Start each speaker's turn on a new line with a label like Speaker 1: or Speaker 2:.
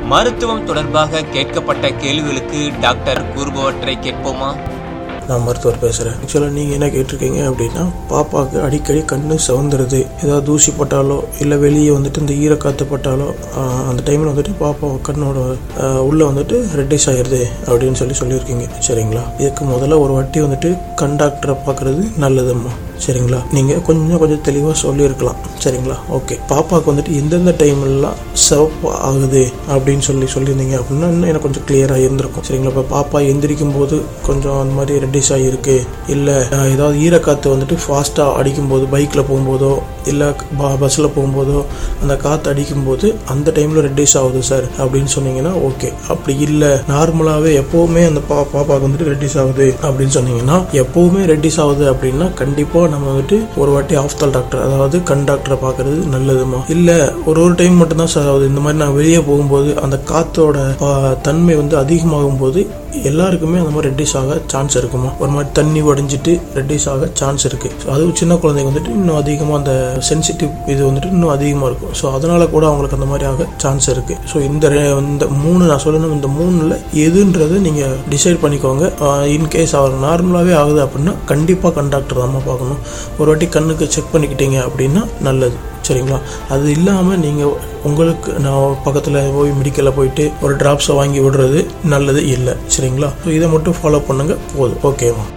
Speaker 1: மருத்துவம் தொடர்பாக கேட்கப்பட்ட கேள்விகளுக்கு டாக்டர் கூறுபவற்றை கேட்போமா
Speaker 2: நான் மருத்துவர் பேசுகிறேன் ஆக்சுவலாக நீங்கள் என்ன கேட்டிருக்கீங்க அப்படின்னா பாப்பாவுக்கு அடிக்கடி கண்ணு சவுந்துருது ஏதாவது தூசி பட்டாலோ இல்லை வெளியே வந்துட்டு இந்த ஈரக்காத்து பட்டாலோ ஆஹ், அந்த டைமில் வந்துட்டு பாப்பா கண்ணோட ஆஹ், உள்ளே வந்துட்டு ரெட்டிஸ் ஆயிடுது அப்படின்னு சொல்லி சொல்லியிருக்கீங்க சரிங்களா இதுக்கு முதல்ல ஒரு வாட்டி வந்துட்டு கண் டாக்டரை பார்க்குறது நல்லதும்மா சரிங்களா நீங்கள் கொஞ்சம் கொஞ்சம் தெளிவாக சொல்லியிருக்கலாம் சரிங்களா ஓகே பாப்பாவுக்கு வந்துட்டு எந்தெந்த டைம்லலாம் சிவப்பு ஆகுது அப்படின்னு சொல்லி சொல்லியிருந்தீங்க அப்படின்னா இன்னும் எனக்கு கொஞ்சம் கிளியராக இருந்திருக்கும் சரிங்களா இப்போ பாப்பா எந்திரிக்கும் போது கொஞ்சம் அந்த மாதிரி ரெட்டிஸ் ஆகிருக்கு இல்லை ஏதாவது ஈரக்காற்று வந்துட்டு ஃபாஸ்ட்டாக அடிக்கும்போது பைக்கில் போகும்போதோ இல்லை பஸ்ஸில் போகும்போதோ அந்த காற்று அடிக்கும்போது அந்த டைமில் ரெட்டிஸ் ஆகுது சார் அப்படின்னு சொன்னீங்கன்னா ஓகே அப்படி இல்லை நார்மலாகவே எப்போவுமே அந்த பா பாப்பாவுக்கு வந்துட்டு ரெட்டிஸ் ஆகுது அப்படின்னு சொன்னீங்கன்னா எப்போவுமே ரெட்டிஸ் ஆகுது அப்படின்னா கண்டிப்பாக நம்ம வந்துட்டு ஒரு வாட்டி ஆஃப்தல் டாக்டர் அதாவது கண் டாக்டரை பார்க்கறது நல்லதுமா இல்லை ஒரு ஒரு டைம் மட்டும்தான் சார் ஆகுது இந்த மாதிரி நான் வெளியே போகும்போது அந்த காற்றோட தன்மை வந்து அதிகமாகும் போது எல்லாருக்குமே அந்த மாதிரி ரெட்டிஸ் ஆக சான்ஸ் இருக்குமா ஒரு மாதிரி தண்ணி உடஞ்சிட்டு ரெட்டிஸ் ஆக சான்ஸ் இருக்கு So, அதுவும் சின்ன குழந்தைங்க வந்துட்டு இன்னும் அதிகமாக அந்த சென்சிட்டிவ் இது வந்துட்டு இன்னும் அதிகமாக இருக்கும் ஸோ அதனால கூட அவங்களுக்கு அந்த மாதிரி ஆக சான்ஸ் இருக்கு ஸோ இந்த ரெ- இந்த மூணு நான் சொல்லணும் இந்த மூணுல எதுன்றதை நீங்க டிசைட் பண்ணிக்கோங்க இன்கேஸ் அவர் நார்மலாகவே ஆகுது அப்படின்னா கண்டிப்பாக கண்டாக்டர் தான் பார்க்கணும் ஒரு வாட்டி கண்ணுக்கு செக் பண்ணிக்கிட்டீங்க அப்படின்னா நல்லது சரிங்களா அது இல்லாமல் நீங்கள் உங்களுக்கு நான் பக்கத்தில் போய் மெடிக்கலில் போயிட்டு ஒரு ட்ராப்ஸை வாங்கி விடுறது நல்லது இல்லை சரிங்களா ஸோ இதை மட்டும் ஃபாலோ பண்ணுங்க போதும் ஓகேவா